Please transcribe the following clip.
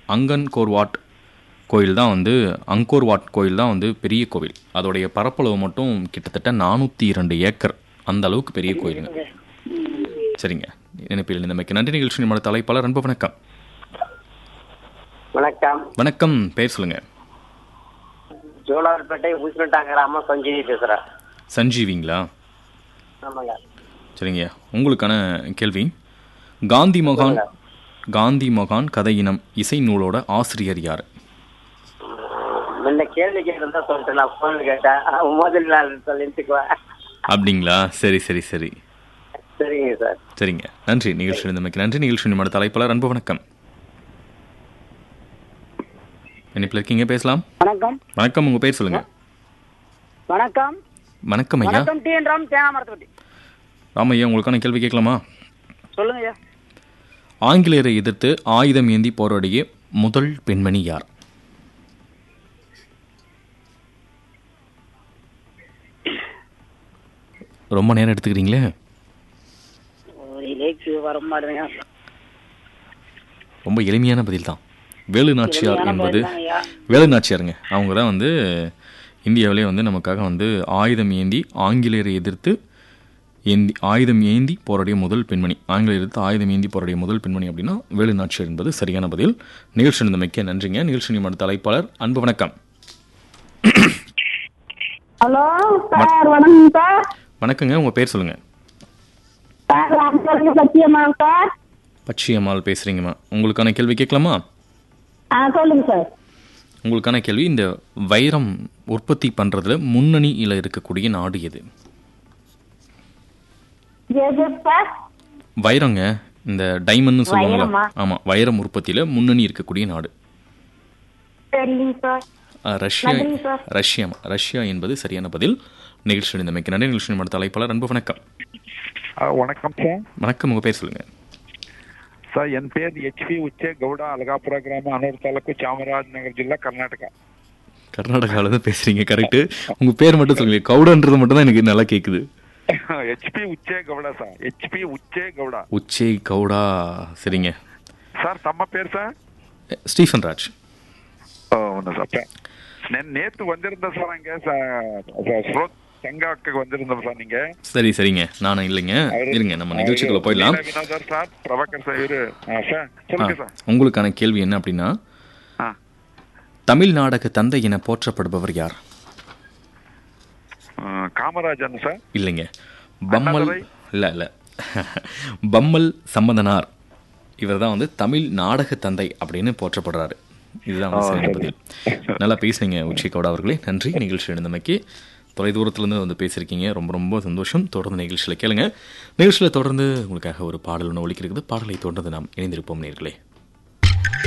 அங்கன் கோர்வாட் கோயில் தான் வந்து அங்கோர் வாட் கோயில் தான் வந்து பெரிய கோவில் அதோடைய பரப்பளவு மட்டும் கிட்டத்தட்ட நானூற்றி இரண்டு ஏக்கர் அந்த அளவுக்கு பெரிய கோயிலுங்க சரிங்க இணைப்பில் இந்தமைக்கு நன்றி நிகழ்ச்சி நம்மளோட தலைப்பாளர் அன்பு வணக்கம் வணக்கம் வணக்கம் பேர் சொல்லுங்க ஜோலார்பேட்டை ஊசிட்டாங்க கிராமம் சஞ்சீவி பேசுறேன் சஞ்சீவிங்களா ஆமாங்க சரிங்க உங்களுக்கான கேள்வி காந்தி மகான் காந்தி மகான் கதையினம் இசை நூலோட ஆசிரியர் யார் முன்ன கேள்வி கேட்டிருந்தா சொல்லிட்டு நான் ஃபோன் கேட்டேன் அவன் முதல் நாள் சொல்லிட்டுக்குவேன் அப்படிங்களா சரி சரி சரி சரிங்க சார் சரிங்க நன்றி நிகழ்ச்சி இருந்தமைக்கு நன்றி நிகழ்ச்சி நம்மளோட தலைப்பாளர் அன்பு வணக்கம் இணைப்பில் இருக்கீங்க பேசலாம் வணக்கம் வணக்கம் உங்க பேர் சொல்லுங்க வணக்கம் வணக்கம் ஐயா வணக்கம் டி என் ராம் தேனா மரத்துப்பட்டி ராமையா உங்களுக்கான கேள்வி கேட்கலாமா சொல்லுங்க ஐயா ஆங்கிலேயரை எதிர்த்து ஆயுதம் ஏந்தி போராடிய முதல் பெண்மணி யார் ரொம்ப நேரம் எடுத்துக்கிறீங்களே இலேக்கு வர மாட்டேங்க ரொம்ப எளிமையான பதில் தான் வேலு நாச்சியார் எளிமையான என்பது பதில் தான் ஐயா. வேலு நாச்சியாருங்க அவங்க தான் வந்து இந்தியாவிலே வந்து நமக்காக வந்து ஆயுதம் ஏந்தி ஆங்கிலேயரை எதிர்த்து ஏந்தி ஆயுதம் ஏந்தி போராடிய முதல் பெண்மணி ஆங்கிலேயர் எதிர்த்து ஆயுதம் ஏந்தி போராடிய முதல் பெண்மணி அப்படின்னா வேலு நாச்சியார் என்பது சரியான பதில் நிகழ்ச்சி இருந்தமைக்க நன்றிங்க நிகழ்ச்சி நியமன தலைப்பாளர் அன்பு வணக்கம் ஹலோ சார் வணக்கம் சார் வணக்கங்க உங்க பேர் சொல்லுங்க சார் ராமசாமி சத்தியமா சார் பச்சையம்மாள் பேசுறீங்கம்மா உங்களுக்கான கேள்வி கேட்கலாமா ஆ சொல்லுங்க சார் உங்களுக்கான கேள்வி இந்த வைரம் உற்பத்தி பண்றதுல முன்னணியில் இருக்கக்கூடிய நாடு எது எது சார் வைரங்க இந்த டைமண்ட்னு சொல்லுவாங்கல்ல வைரமா? ஆமா வைரம் உற்பத்தியில முன்னணி இருக்கக்கூடிய நாடு சரிங்க சார் அஹ், ரஷ்யா நன்றிங்க சார். ரஷ்யா ரஷ்யா என்பது சரியான பதில் நிகழ்ச்சி இருந்தமைக்கு நன்றி நிகழ்ச்சி நம்ம தலைப்பாளர் அன்பு வணக்கம் ಆ, ವಣಕಂ ಸರ್ வணக்கம் உங்க பேர் சொல்லுங்க ಸರ್ ಎನ್ ಪೇರ್ ಎಚ್ ಪಿ ಉಚ್ಚೆ ಗೌಡ ಅಲಗಾಪುರ ಗ್ರಾಮ ಅನೂರು ತಾಲೂಕು ಚಾಮರಾಜನಗರ ಜಿಲ್ಲಾ ಕರ್ನಾಟಕ கர்நாடகால இருந்து பேசுறீங்க கரெக்ட் உங்க பேர் மட்டும் சொல்லுங்க கவுடன்றது மட்டும் தான் எனக்கு நல்லா கேக்குது H P Uchche Gowda sir H P Uchche Gowda உச்சை Gowda சரிங்க ಸರ್ ತಮ್ಮ ಪೇರು ಸರ್ அஹ், ஸ்டீஃபன் ராஜ் అవును సార్ నేను நேத்து வந்திருந்தேன் சார் அங்க ஸ்ரோத் செங்காக்கு வந்திருந்தோம் சார் நீங்க சரி சரிங்க நானும் இல்லைங்க அவரு- இருங்க நம்ம நிகழ்ச்சிக்குள்ள போயிடலாம் லீலா வினோதர் சார் பிரபாகர் சார் இவரு ஆ, சார் ஆ, சொல்லுங்க சார் உங்களுக்கான கேள்வி என்ன அப்படின்னா ஆ தமிழ் நாடக தந்தை என போற்றப்படுபவர் யார் ஆ, காமராஜன் சார் இல்லைங்க பம்மல் அண்ணாதுரை? இல்ல இல்ல பம்மல் சம்பந்தனார் இவர் தான் வந்து தமிழ் நாடக தந்தை அப்படின்னு போற்றப்படுறாரு இதுதான் வந்து சரியான பதில் நல்லா பேசுனீங்க உச்சிகவுடா அவர்களே நன்றி நிகழ்ச்சி எழுந்தமைக்கு தொலைதூரத்துலேருந்து வந்து பேசியிருக்கீங்க ரொம்ப ரொம்ப சந்தோஷம் தொடர்ந்து நிகழ்ச்சியில் கேளுங்க நிகழ்ச்சியில் தொடர்ந்து உங்களுக்காக ஒரு பாடல் ஒன்று ஒலிக்கிறது பாடலை தொடர்ந்து நாம் இணைந்திருப்போம் நேர்களே